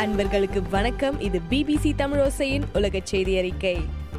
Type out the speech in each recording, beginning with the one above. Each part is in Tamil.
அன்பர்களுக்கு வணக்கம் இது பிபிசி தமிழோசையின் உலக செய்தி அறிக்கை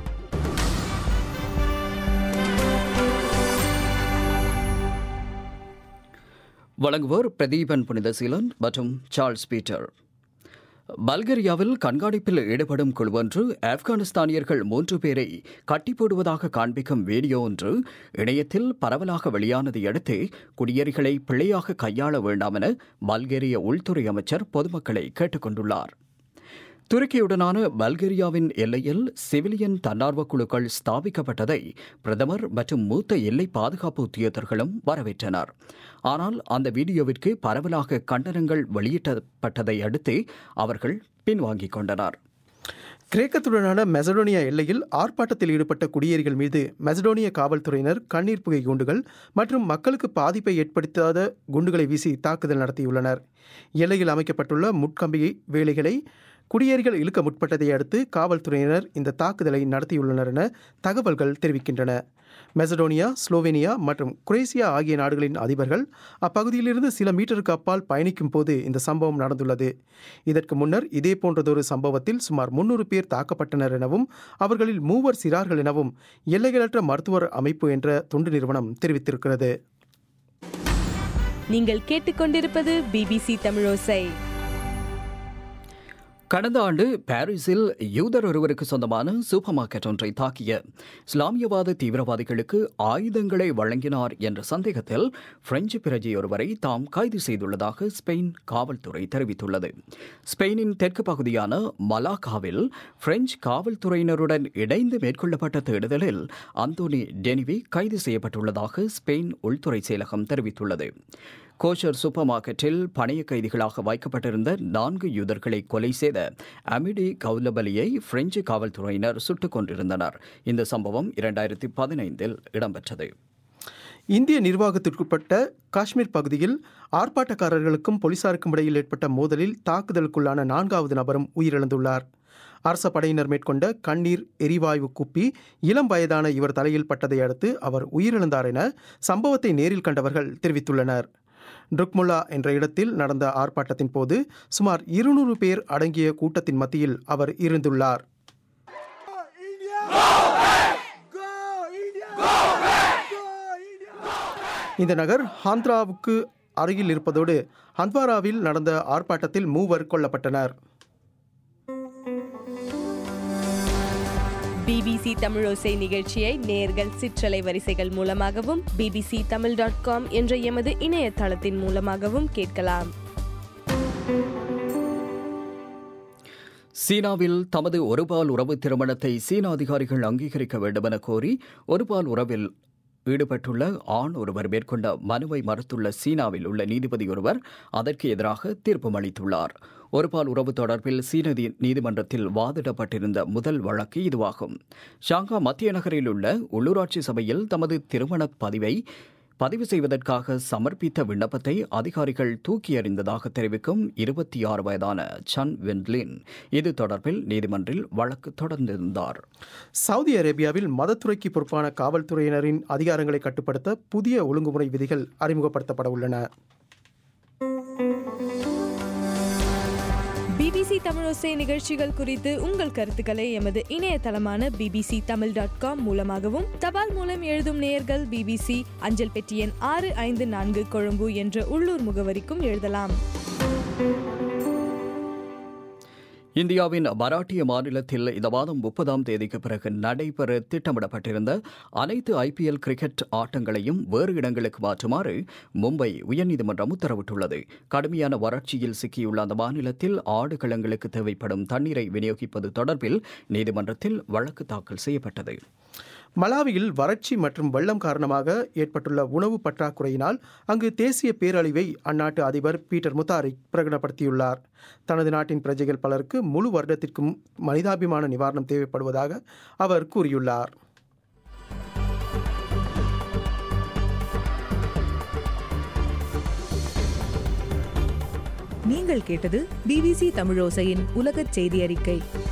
வழங்குவோர் பிரதீபன் புனிதசீலன் மற்றும் சார்ல்ஸ் பீட்டர் பல்கேரியாவில் கண்காணிப்பில் ஈடுபடும் குழுவொன்று ஆப்கானிஸ்தானியர்கள் மூன்று பேரை கட்டி போடுவதாக காண்பிக்கும் வீடியோ ஒன்று இணையத்தில் பரவலாக வெளியானதை அடுத்து குடியேறிகளை பிழையாக கையாள வேண்டாம் என பல்கேரிய உள்துறை அமைச்சர் பொதுமக்களை கேட்டுக் கொண்டுள்ளார் துருக்கியுடனான பல்கேரியாவின் எல்லையில் சிவிலியன் தன்னார்வ குழுக்கள் ஸ்தாபிக்கப்பட்டதை பிரதமர் மற்றும் மூத்த எல்லை பாதுகாப்பு உத்தியோகர்களும் வரவேற்றனர் ஆனால் அந்த வீடியோவிற்கு பரவலாக கண்டனங்கள் வெளியிடப்பட்டதை அடுத்து அவர்கள் பின்வாங்கிக் கொண்டனர் கிரேக்கத்துடனான மெசடோனியா எல்லையில் ஆர்ப்பாட்டத்தில் ஈடுபட்ட குடியேறிகள் மீது மெசடோனிய காவல்துறையினர் கண்ணீர் புகை குண்டுகள் மற்றும் மக்களுக்கு பாதிப்பை ஏற்படுத்தாத குண்டுகளை வீசி தாக்குதல் நடத்தியுள்ளனர் எல்லையில் அமைக்கப்பட்டுள்ள முட்கம்பி வேலைகளை குடியேறிகள் இழுக்க முற்பட்டதை அடுத்து காவல்துறையினர் இந்த தாக்குதலை நடத்தியுள்ளனர் என தகவல்கள் தெரிவிக்கின்றன மெசடோனியா ஸ்லோவேனியா மற்றும் குரேசியா ஆகிய நாடுகளின் அதிபர்கள் அப்பகுதியிலிருந்து சில மீட்டருக்கு அப்பால் பயணிக்கும் போது இந்த சம்பவம் நடந்துள்ளது இதற்கு முன்னர் இதே போன்றதொரு சம்பவத்தில் சுமார் முன்னூறு பேர் தாக்கப்பட்டனர் எனவும் அவர்களில் மூவர் சிறார்கள் எனவும் எல்லைகளற்ற மருத்துவர் அமைப்பு என்ற தொண்டு நிறுவனம் தெரிவித்திருக்கிறது நீங்கள் கேட்டுக்கொண்டிருப்பது பிபிசி தமிழோசை கடந்த ஆண்டு பாரிஸில் யூதர் ஒருவருக்கு சொந்தமான சூப்பர் மார்க்கெட் ஒன்றை தாக்கிய இஸ்லாமியவாத தீவிரவாதிகளுக்கு ஆயுதங்களை வழங்கினார் என்ற சந்தேகத்தில் பிரெஞ்சு பிரஜை ஒருவரை தாம் கைது செய்துள்ளதாக ஸ்பெயின் காவல்துறை தெரிவித்துள்ளது ஸ்பெயினின் தெற்கு பகுதியான மலாக்காவில் பிரெஞ்சு காவல்துறையினருடன் இணைந்து மேற்கொள்ளப்பட்ட தேடுதலில் அந்தோனி டெனிவி கைது செய்யப்பட்டுள்ளதாக ஸ்பெயின் உள்துறை செயலகம் தெரிவித்துள்ளது கோஷர் சூப்பர் மார்க்கெட்டில் பணைய கைதிகளாக வைக்கப்பட்டிருந்த நான்கு யூதர்களை கொலை செய்த அமிடி கவுலபலியை பிரெஞ்சு காவல்துறையினர் சுட்டுக் கொண்டிருந்தனர் இந்த சம்பவம் இரண்டாயிரத்தி பதினைந்தில் இடம்பெற்றது இந்திய நிர்வாகத்திற்குட்பட்ட காஷ்மீர் பகுதியில் ஆர்ப்பாட்டக்காரர்களுக்கும் போலீசாருக்கும் இடையில் ஏற்பட்ட மோதலில் தாக்குதலுக்குள்ளான நான்காவது நபரும் உயிரிழந்துள்ளார் அரச படையினர் மேற்கொண்ட கண்ணீர் எரிவாயு குப்பி இளம் வயதான இவர் தலையில் பட்டதை அடுத்து அவர் உயிரிழந்தார் என சம்பவத்தை நேரில் கண்டவர்கள் தெரிவித்துள்ளனர் ட்ருக்முல்லா என்ற இடத்தில் நடந்த ஆர்ப்பாட்டத்தின் போது சுமார் இருநூறு பேர் அடங்கிய கூட்டத்தின் மத்தியில் அவர் இருந்துள்ளார் இந்த நகர் ஹாந்த்ராவுக்கு அருகில் இருப்பதோடு ஹந்த்வாராவில் நடந்த ஆர்ப்பாட்டத்தில் மூவர் கொல்லப்பட்டனர் பிபிசி தமிழோசை நிகழ்ச்சியை நேர்கள் சிற்றலை வரிசைகள் மூலமாகவும் பிபிசி தமிழ் டாட் காம் என்ற எமது இணையதளத்தின் மூலமாகவும் கேட்கலாம் சீனாவில் தமது ஒருபால் உறவு திருமணத்தை சீன அதிகாரிகள் அங்கீகரிக்க வேண்டுமென கோரி ஒருபால் உறவில் ஈடுபட்டுள்ள ஆண் ஒருவர் மேற்கொண்ட மனுவை மறுத்துள்ள சீனாவில் உள்ள நீதிபதி ஒருவர் அதற்கு எதிராக தீர்ப்பும் அளித்துள்ளார் ஒருபால் உறவு தொடர்பில் சீன நீ- நீதிமன்றத்தில் வாதிடப்பட்டிருந்த முதல் வழக்கு இதுவாகும் ஷாங்கா மத்திய நகரில் உள்ள உள்ளூராட்சி சபையில் தமது திருமண பதிவை பதிவு செய்வதற்காக சமர்ப்பித்த விண்ணப்பத்தை அதிகாரிகள் தூக்கி எறிந்ததாக தெரிவிக்கும் இருபத்தி ஆறு வயதான சன் வென்லின் இது தொடர்பில் நீதிமன்றில் வழக்கு தொடர்ந்திருந்தார் சவுதி அரேபியாவில் மதத்துறைக்கு பொறுப்பான காவல்துறையினரின் அதிகாரங்களை கட்டுப்படுத்த புதிய ஒழுங்குமுறை விதிகள் அறிமுகப்படுத்தப்பட உள்ளன பிபிசி தமிழோசை நிகழ்ச்சிகள் குறித்து உங்கள் கருத்துக்களை எமது இணையதளமான பிபிசி தமிழ் டாட் காம் மூலமாகவும் தபால் மூலம் எழுதும் நேயர்கள் பிபிசி அஞ்சல் பெட்டி எண் ஆறு ஐந்து நான்கு கொழும்பு என்ற உள்ளூர் முகவரிக்கும் எழுதலாம் இந்தியாவின் மராட்டிய மாநிலத்தில் இந்த மாதம் முப்பதாம் தேதிக்கு பிறகு நடைபெற திட்டமிடப்பட்டிருந்த அனைத்து ஐபிஎல் கிரிக்கெட் ஆட்டங்களையும் வேறு இடங்களுக்கு மாற்றுமாறு மும்பை உயர்நீதிமன்றம் உத்தரவிட்டுள்ளது கடுமையான வறட்சியில் சிக்கியுள்ள அந்த மாநிலத்தில் ஆடுகளங்களுக்கு தேவைப்படும் தண்ணீரை விநியோகிப்பது தொடர்பில் நீதிமன்றத்தில் வழக்கு தாக்கல் செய்யப்பட்டது மலாவியில் வறட்சி மற்றும் வெள்ளம் காரணமாக ஏற்பட்டுள்ள உணவு பற்றாக்குறையினால் அங்கு தேசிய பேரழிவை அந்நாட்டு அதிபர் பீட்டர் முத்தாரிக் பிரகடனப்படுத்தியுள்ளார் தனது நாட்டின் பிரஜைகள் பலருக்கு முழு வருடத்திற்கும் மனிதாபிமான நிவாரணம் தேவைப்படுவதாக அவர் கூறியுள்ளார் நீங்கள் கேட்டது பிபிசி தமிழோசையின் உலகச் செய்தி அறிக்கை